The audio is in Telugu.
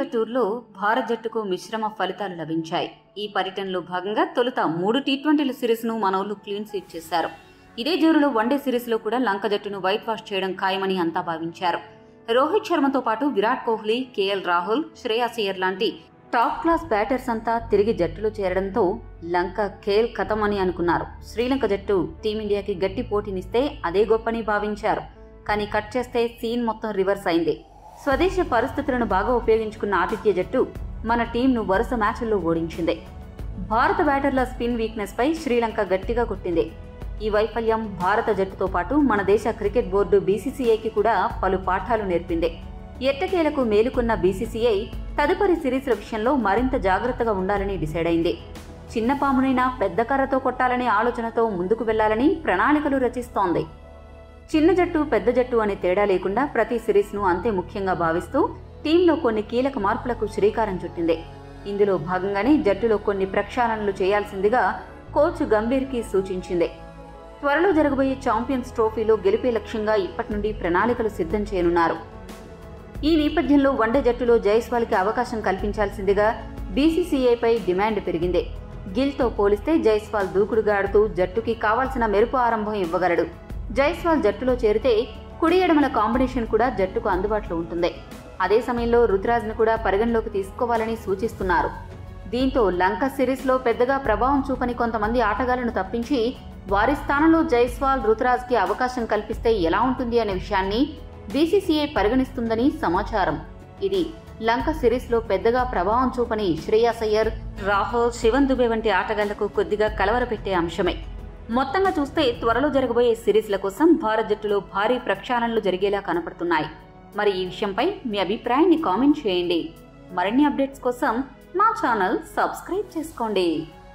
టూర్లో భారత్ జట్టుకు మిశ్రమ ఫలితాలు లభించాయి ఈ పర్యటనలో భాగంగా తొలుత మూడు టీ ట్వంటీల సిరీస్ను మనోళ్లు క్లీన్ స్వీప్ చేశారు ఇదే జోరులో వన్డే సిరీస్లో కూడా లంక జట్టును వైట్ వాష్ చేయడం ఖాయమని అంతా భావించారు రోహిత్ శర్మతో పాటు విరాట్ కోహ్లీ కేఎల్ రాహుల్ శ్రేయాస్ అయ్యర్ లాంటి టాప్ క్లాస్ బ్యాటర్స్ అంతా తిరిగి జట్టులో చేరడంతో లంక ఖేల్ కథం అని అనుకున్నారు శ్రీలంక జట్టు టీమిండియాకి గట్టి పోటీనిస్తే అదే గొప్పని భావించారు కానీ కట్ చేస్తే సీన్ మొత్తం రివర్స్ అయింది స్వదేశ పరిస్థితులను బాగా ఉపయోగించుకున్న ఆతిథ్య జట్టు మన టీంను వరుస మ్యాచ్ల్లో ఓడించింది భారత బ్యాటర్ల స్పిన్ వీక్నెస్ పై శ్రీలంక గట్టిగా కొట్టింది ఈ వైఫల్యం భారత జట్టుతో పాటు మన దేశ క్రికెట్ బోర్డు బీసీసీఐకి కూడా పలు పాఠాలు నేర్పింది ఎట్టకేలకు మేలుకున్న బీసీసీఐ తదుపరి సిరీస్ల విషయంలో మరింత జాగ్రత్తగా ఉండాలని డిసైడ్ అయింది చిన్న పామునైనా పెద్ద కర్రతో కొట్టాలనే ఆలోచనతో ముందుకు వెళ్లాలని ప్రణాళికలు రచిస్తోంది చిన్న జట్టు పెద్ద జట్టు అనే తేడా లేకుండా ప్రతి సిరీస్ను అంతే ముఖ్యంగా భావిస్తూ టీంలో కొన్ని కీలక మార్పులకు శ్రీకారం చుట్టింది ఇందులో భాగంగానే జట్టులో కొన్ని ప్రక్షాళనలు చేయాల్సిందిగా కోచ్ గంభీర్కి సూచించింది త్వరలో జరగబోయే ఛాంపియన్స్ ట్రోఫీలో గెలిపే లక్ష్యంగా ఇప్పటి నుండి ప్రణాళికలు సిద్ధం చేయనున్నారు ఈ నేపథ్యంలో వన్డే జట్టులో జైస్వాల్కి అవకాశం కల్పించాల్సిందిగా బీసీసీఐపై డిమాండ్ పెరిగింది గిల్తో పోలిస్తే జైస్వాల్ దూకుడుగా ఆడుతూ జట్టుకి కావాల్సిన మెరుపు ఆరంభం ఇవ్వగలడు జైస్వాల్ జట్టులో చేరితే కుడి ఎడమల కాంబినేషన్ కూడా జట్టుకు అందుబాటులో ఉంటుంది అదే సమయంలో రుతురాజ్ను కూడా పరిగణలోకి తీసుకోవాలని సూచిస్తున్నారు దీంతో లంక సిరీస్లో పెద్దగా ప్రభావం చూపని కొంతమంది ఆటగాళ్లను తప్పించి వారి స్థానంలో జైస్వాల్ రుతురాజ్కి అవకాశం కల్పిస్తే ఎలా ఉంటుంది అనే విషయాన్ని బీసీసీఐ పరిగణిస్తుందని సమాచారం ఇది లంక సిరీస్లో పెద్దగా ప్రభావం చూపని శ్రేయాస్ అయ్యర్ రాహుల్ శివన్ దుబే వంటి ఆటగాళ్లకు కొద్దిగా కలవరపెట్టే అంశమే మొత్తంగా చూస్తే త్వరలో జరగబోయే సిరీస్ల కోసం భారత్ జట్టులో భారీ ప్రక్షాళనలు జరిగేలా కనపడుతున్నాయి మరి ఈ విషయంపై మీ అభిప్రాయాన్ని కామెంట్ చేయండి మరిన్ని అప్డేట్స్ కోసం మా ఛానల్ సబ్స్క్రైబ్ చేసుకోండి